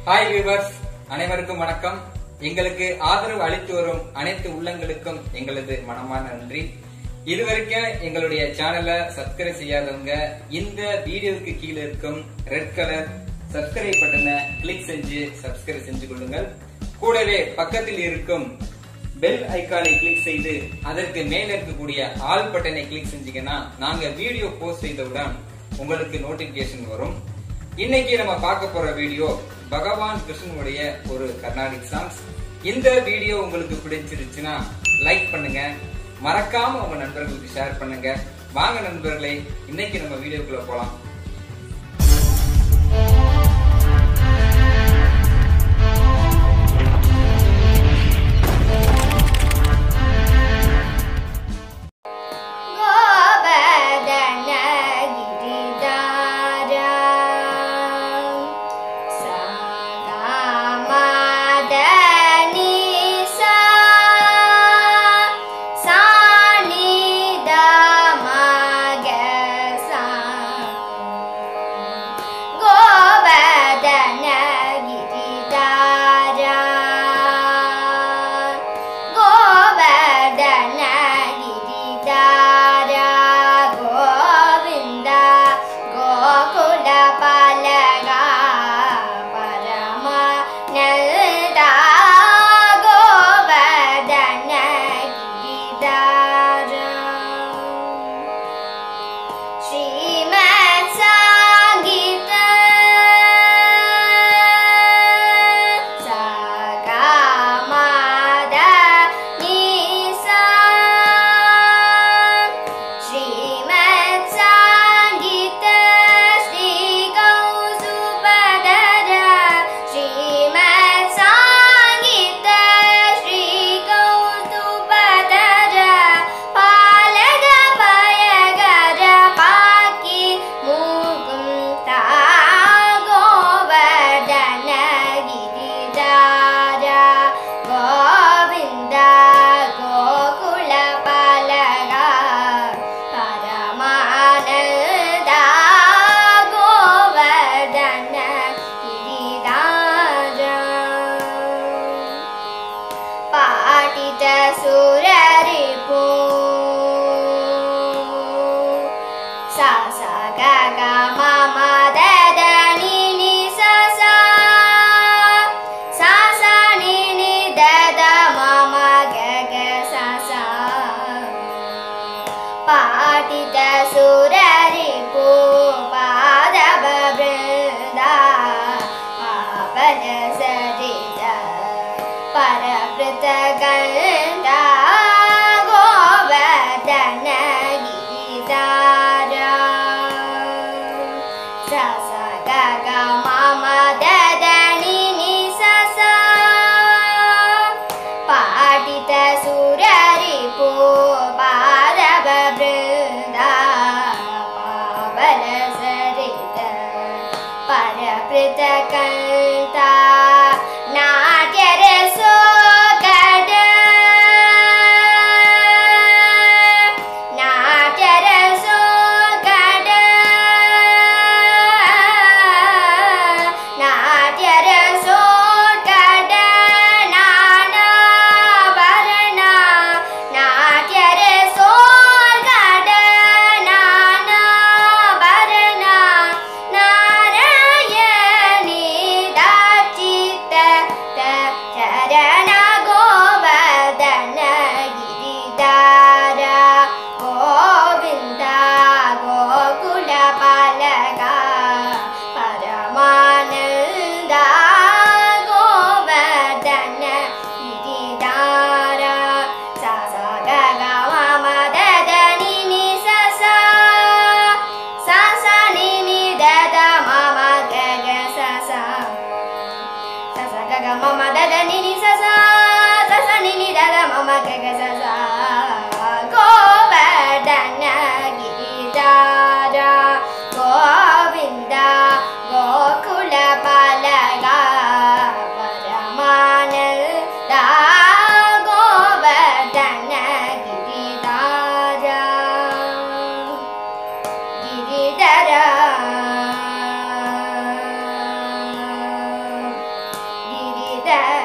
hi viewers அனைவருக்கும் வணக்கம் எங்களுக்கு ஆதரவு அளித்து வரும் அனைத்து உள்ளங்களுக்கும் எங்களது மனமான நன்றி இதுவரைக்கும் எங்களுடைய சேனலை சப்ஸ்கிரைப் செய்யாதவங்க இந்த வீடியோவுக்கு கீழே இருக்கும் ரெட் கலர் சப்ஸ்கிரைப் பட்டனை கிளிக் செஞ்சு சப்ஸ்கிரைப் செஞ்சு கொள்ளுங்கள் கூடவே பக்கத்தில் இருக்கும் பெல் ஐகானை கிளிக் செய்து அதற்கு மேல இருக்கக்கூடிய ஆல் பட்டனை கிளிக் செஞ்சீங்கன்னா நாங்க வீடியோ போஸ்ட் செய்தவுடன் உங்களுக்கு நோட்டிபிகேஷன் வரும் இன்னைக்கு நம்ம பார்க்க போற வீடியோ பகவான் கிருஷ்ணனுடைய ஒரு கர்நாடிக் சாங்ஸ் இந்த வீடியோ உங்களுக்கு பிடிச்சிருச்சுன்னா லைக் பண்ணுங்க மறக்காம உங்க நண்பர்களுக்கு ஷேர் பண்ணுங்க வாங்க நண்பர்களே இன்னைக்கு நம்ம வீடியோக்குள்ள போலாம் गोवर्धन गिरिधारा सागामादनि सा सानिधमगसा गोवर्धन गिरिधारा गोवर्धन गिरिधारा गोविन्द गोकुलपालगा परमानन्दा गोवर्धन गिरिधारा श्रीमत् सङ्गीत सगामाद निसा श्रीमत् सङ्गीत श्रीकौसुपदर श्रीमत् सङ्गीत श्रीकौसुपदर पालग पयगर पाकि मुकुन्ता गोवर्धन गिरिधार गोविन्द गोकुलपालगा परमानन्दा गोवर्धन गिरिधार पाटित सुररिपु सा सा ग ग म म द द नि नि सा सा सा सा नि नि द द म म ग ग सा सा पाटित सुररिपु पादव वृन्दा पावन सरित परकृतगन्धा गोवर्धन गिरिधारा स स ग ग म म द द नि नि स सा पाटित सुररिपु पादव वृन्दा पावन सरित परपृतकन्ता नाट्यरसो गड नाट्यरसो गड नाट्यरसो गड नानाभरणा नाट्यरसो गड नानाभरणा नारायणी दाचित चरण गोवर्धन गिरिधार गोविन्द गोकुलपालगा परमानन्दा गोवर्धन गिरिधार सा सा ग ग म म द द नि नि सा सा सा सा नि नि द द म म ग ग सा सा सा सा ग ग म म द द नि नि सा सा सा सा नि नि द द म म ग ग सा सा गोवर्धन गिरिधार गोविन्द गोकुलपालगा परमानन्दा गोवर्धन गिरिधार गिरिधर த